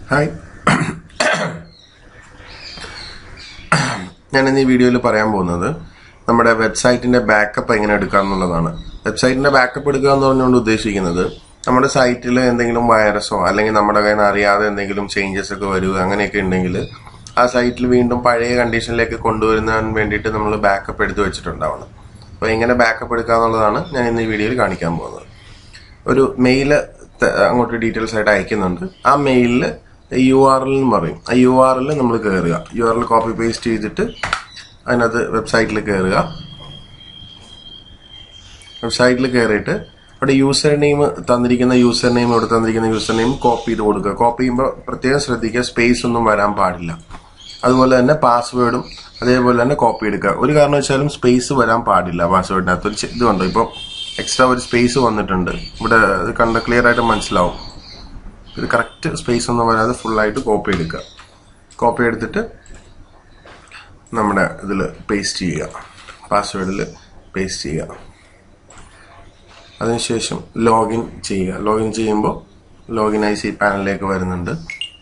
hi ഞാൻ ഇന്ന് ഈ വീഡിയോയിൽ പറയാൻ പോകുന്നത് നമ്മുടെ വെബ്സൈറ്റിന്റെ ബാക്കപ്പ് എങ്ങനെ എടുക്കാം എന്നുള്ളതാണ് വെബ്സൈറ്റിന്റെ ബാക്കപ്പ് എടുക്കുക എന്ന് പറഞ്ഞുകൊണ്ട് ഉദ്ദേശിക്കുന്നത് നമ്മുടെ സൈറ്റിൽ എന്തെങ്കിലും വൈറസോ അല്ലെങ്കിൽ നമ്മുടെ കയ്യിൽ നിന്ന് അറിയാതെ എന്തെങ്കിലും ചേഞ്ചസ് ഒക്കെ വരിക അങ്ങനെയൊക്കെ ഉണ്ടെങ്കിൽ ആ സൈറ്റിൽ വീണ്ടും പഴയ കണ്ടീഷനിലേക്ക് കൊണ്ടുവരുന്നതിന് വേണ്ടിയിട്ട് നമ്മൾ ബാക്കപ്പ് എടുത്ത് വെച്ചിട്ടുണ്ടാവണം അപ്പോൾ എങ്ങനെ ബാക്കപ്പ് എടുക്കുക എന്നുള്ളതാണ് ഞാൻ ഇന്ന് ഈ വീഡിയോയിൽ കാണിക്കാൻ പോകുന്നത് ഒരു മെയിൽ അങ്ങോട്ട് ഡീറ്റെയിൽസ് ആയിട്ട് അയക്കുന്നുണ്ട് ആ മെയിലിൽ യു ആർ എൽ എന്ന് പറയും ആ യു ആർ എൽ നമ്മൾ കയറുക U R L copy paste ചെയ്തിട്ട് അതിനകത്ത് വെബ്സൈറ്റിൽ കയറുക വെബ്സൈറ്റിൽ കയറിയിട്ട് അവിടെ യൂസർ നെയിം തന്നിരിക്കുന്ന യൂസർ നെയിം ഇവിടെ തന്നിരിക്കുന്ന യൂസർ നെയിം കോപ്പി ചെയ്ത് കൊടുക്കുക കോപ്പി ചെയ്യുമ്പോൾ പ്രത്യേകം ശ്രദ്ധിക്കുക സ്പേസ് ഒന്നും വരാൻ പാടില്ല അതുപോലെ തന്നെ പാസ്വേഡും അതേപോലെ തന്നെ കോപ്പി എടുക്കുക ഒരു കാരണവശാലും സ്പേസ് വരാൻ പാടില്ല പാസ്വേഡിനകത്ത് ഒരു ചെ- ഇതുണ്ട് ഇപ്പോൾ എക്സ്ട്രാ ഒരു സ്പേസ് വന്നിട്ടുണ്ട് ഇവിടെ ഇത് കണ്ട ക്ലിയർ ആയിട്ട് മനസ്സിലാവും ഇത് കറക്റ്റ് സ്പേസ് ഒന്നും വരാതെ ഫുള്ളായിട്ട് കോപ്പി എടുക്കുക കോപ്പി എടുത്തിട്ട് നമ്മുടെ ഇതിൽ പേസ്റ്റ് ചെയ്യുക പാസ്വേഡിൽ പേസ്റ്റ് ചെയ്യുക അതിനുശേഷം ലോഗിൻ ചെയ്യുക ലോഗിൻ ചെയ്യുമ്പോൾ ലോഗിൻ ഐ സി പാനലിലേക്ക് വരുന്നുണ്ട്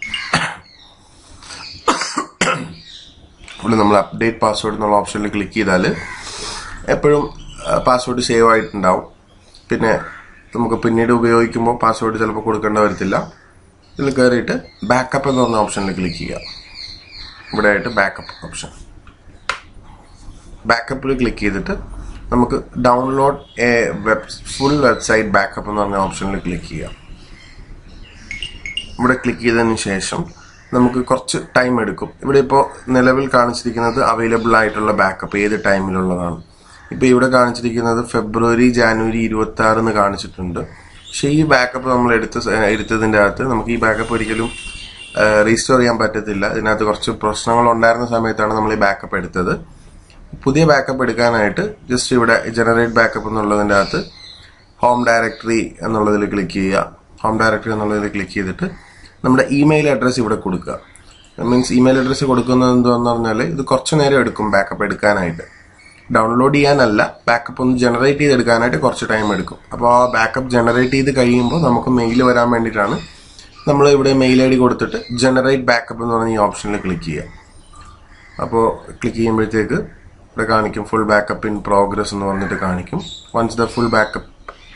ഇവിടെ നമ്മൾ അപ്ഡേറ്റ് പാസ്വേഡ് എന്നുള്ള ഓപ്ഷനിൽ ക്ലിക്ക് ചെയ്താൽ എപ്പോഴും പാസ്വേഡ് സേവ് ആയിട്ടുണ്ടാവും പിന്നെ നമുക്ക് പിന്നീട് ഉപയോഗിക്കുമ്പോൾ പാസ്വേഡ് ചിലപ്പോൾ കൊടുക്കേണ്ട വരത്തില്ല ഇതിൽ കയറിയിട്ട് ബാക്കപ്പ് എന്ന് പറഞ്ഞ ഓപ്ഷനിൽ ക്ലിക്ക് ചെയ്യുക ഇവിടെ ആയിട്ട് ബാക്കപ്പ് ഓപ്ഷൻ ബാക്കപ്പിൽ ക്ലിക്ക് ചെയ്തിട്ട് നമുക്ക് download a web full website backup എന്ന് പറഞ്ഞ ഓപ്ഷനിൽ ക്ലിക്ക് ചെയ്യാം ഇവിടെ ക്ലിക്ക് ചെയ്തതിന് ശേഷം നമുക്ക് കുറച്ച് ടൈം എടുക്കും ഇവിടെ ഇപ്പോൾ നിലവിൽ കാണിച്ചിരിക്കുന്നത് അവൈലബിൾ ആയിട്ടുള്ള ബാക്കപ്പ് ഏത് ടൈമിലുള്ളതാണ് ഇപ്പോൾ ഇവിടെ കാണിച്ചിരിക്കുന്നത് ഫെബ്രുവരി ജാനുവരി ഇരുപത്തി ആറ് എന്ന് കാണിച്ചിട്ടുണ്ട് പക്ഷേ ഈ ബാക്കപ്പ് നമ്മൾ എടുത്ത സ- എടുത്തതിൻ്റെ അകത്ത് നമുക്ക് ഈ ബാക്കപ്പ് ഒരിക്കലും റീസ്റ്റോർ ചെയ്യാൻ പറ്റത്തില്ല ഇതിനകത്ത് കുറച്ച് പ്രശ്നങ്ങൾ ഉണ്ടായിരുന്ന സമയത്താണ് നമ്മൾ ഈ ബാക്കപ്പ് എടുത്തത് പുതിയ ബാക്കപ്പ് എടുക്കാനായിട്ട് ജസ്റ്റ് ഇവിടെ ജനറേറ്റ് ബാക്കപ്പ് എന്നുള്ളതിൻ്റെ അകത്ത് ഹോം ഡയറക്ടറി എന്നുള്ളതിൽ ക്ലിക്ക് ചെയ്യുക ഹോം ഡയറക്ടറി എന്നുള്ളതിൽ ക്ലിക്ക് ചെയ്തിട്ട് നമ്മുടെ ഇമെയിൽ അഡ്രസ്സ് ഇവിടെ കൊടുക്കുക മീൻസ് ഇമെയിൽ അഡ്രസ്സ് കൊടുക്കുന്നത് എന്താണെന്ന് പറഞ്ഞാൽ ഇത് കുറച്ച് നേരം എടുക്കും ബാക്കപ്പ് എടുക്കാനായിട്ട് ഡൗൺലോഡ് ചെയ്യാനല്ല ബാക്കപ്പ് ഒന്ന് ജനറേറ്റ് ചെയ്തെടുക്കാനായിട്ട് കുറച്ച് ടൈം എടുക്കും അപ്പോൾ ആ ബാക്കപ്പ് ജനറേറ്റ് ചെയ്ത് കഴിയുമ്പോൾ നമുക്ക് മെയിൽ വരാൻ വേണ്ടിയിട്ടാണ് നമ്മൾ ഇവിടെ മെയിൽ ഐ ഡി കൊടുത്തിട്ട് ജനറേറ്റ് ബാക്കപ്പ് എന്ന് പറഞ്ഞ ഈ ഓപ്ഷനിൽ ക്ലിക്ക് ചെയ്യുക അപ്പോൾ ക്ലിക്ക് ചെയ്യുമ്പോഴത്തേക്ക് ഇവിടെ കാണിക്കും ഫുൾ ബാക്കപ്പ് ഇൻ പ്രോഗ്രസ് എന്ന് പറഞ്ഞിട്ട് കാണിക്കും once the full backup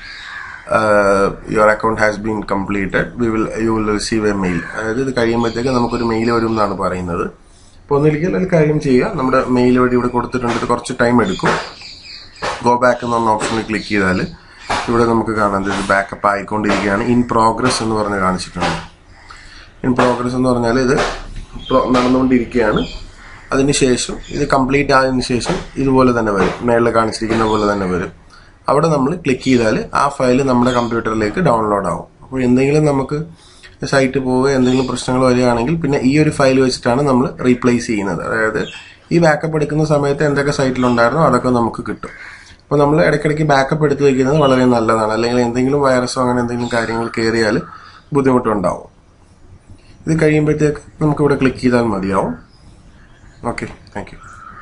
your account has been completed we will you will receive a mail അതായത് ഇത് കഴിയുമ്പോഴത്തേക്ക് നമുക്കൊരു മെയിൽ വരും എന്നാണ് പറയുന്നത് അപ്പോൾ ഒന്നിരിക്കൽ ഒരു കാര്യം ചെയ്യുക നമ്മുടെ മെയിൽ വഴി ഇവിടെ കൊടുത്തിട്ടുണ്ട് ഇത് കുറച്ച് ടൈം എടുക്കും ഗോ ബാക്ക് എന്ന് പറഞ്ഞ ഓപ്ഷനിൽ ക്ലിക്ക് ചെയ്താൽ ഇവിടെ നമുക്ക് കാണാം ഇത് ബാക്കപ്പ് ആയിക്കൊണ്ടിരിക്കുകയാണ് ഇൻ പ്രോഗ്രസ് എന്ന് പറഞ്ഞ് കാണിച്ചിട്ടുണ്ട് ഇൻ പ്രോഗ്രസ് എന്ന് പറഞ്ഞാൽ ഇത് pro- നടന്നുകൊണ്ടിരിക്കുകയാണ് അതിനുശേഷം ഇത് കംപ്ലീറ്റ് ആയതിനു ശേഷം ഇതുപോലെ തന്നെ വരും മേളിൽ കാണിച്ചിരിക്കുന്ന പോലെ തന്നെ വരും അവിടെ നമ്മൾ ക്ലിക്ക് ചെയ്താൽ ആ ഫയൽ നമ്മുടെ കമ്പ്യൂട്ടറിലേക്ക് ഡൗൺലോഡ് ആവും അപ്പോൾ എന്തെങ്കിലും നമുക്ക് സൈറ്റ് പോവുക എന്തെങ്കിലും പ്രശ്നങ്ങൾ വരികയാണെങ്കിൽ പിന്നെ ഈ ഒരു ഫയൽ വെച്ചിട്ടാണ് നമ്മൾ റീപ്ലേസ് ചെയ്യുന്നത് അതായത് ഈ ബാക്കപ്പ് എടുക്കുന്ന സമയത്ത് എന്തൊക്കെ സൈറ്റിലുണ്ടായിരുന്നോ അതൊക്കെ നമുക്ക് കിട്ടും അപ്പോൾ നമ്മൾ ഇടയ്ക്കിടയ്ക്ക് ബാക്കപ്പ് എടുത്ത് വെക്കുന്നത് വളരെ നല്ലതാണ് അല്ലെങ്കിൽ എന്തെങ്കിലും വൈറസോ അങ്ങനെ എന്തെങ്കിലും കാര്യങ്ങൾ കയറിയാൽ ബുദ്ധിമുട്ടുണ്ടാവും ഇത് കഴിയുമ്പോഴത്തേക്ക് നമുക്ക് ഇവിടെ ക്ലിക്ക് ചെയ്താൽ മതിയാവും ഓക്കെ താങ്ക് യു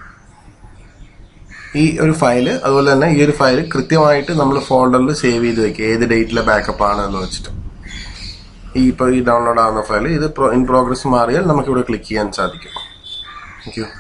ഈ ഒരു ഫയല് അതുപോലെ തന്നെ ഈ ഒരു ഫയൽ കൃത്യമായിട്ട് നമ്മൾ ഫോൾഡറിൽ സേവ് ചെയ്ത് വെക്കുക ഏത് ഡേറ്റിലെ ബാക്കപ്പ് ആണ് എന്ന് വെച്ചിട്ട് ഈ ഇപ്പോൾ ഈ ഡൗൺലോഡ് ആവുന്ന ഫയൽ ഇത് ഇൻ പ്രോഗ്രസ് മാറിയാൽ നമുക്ക് ഇവിടെ ക്ലിക്ക് ചെയ്യാൻ സാധിക്കും താങ്ക് യു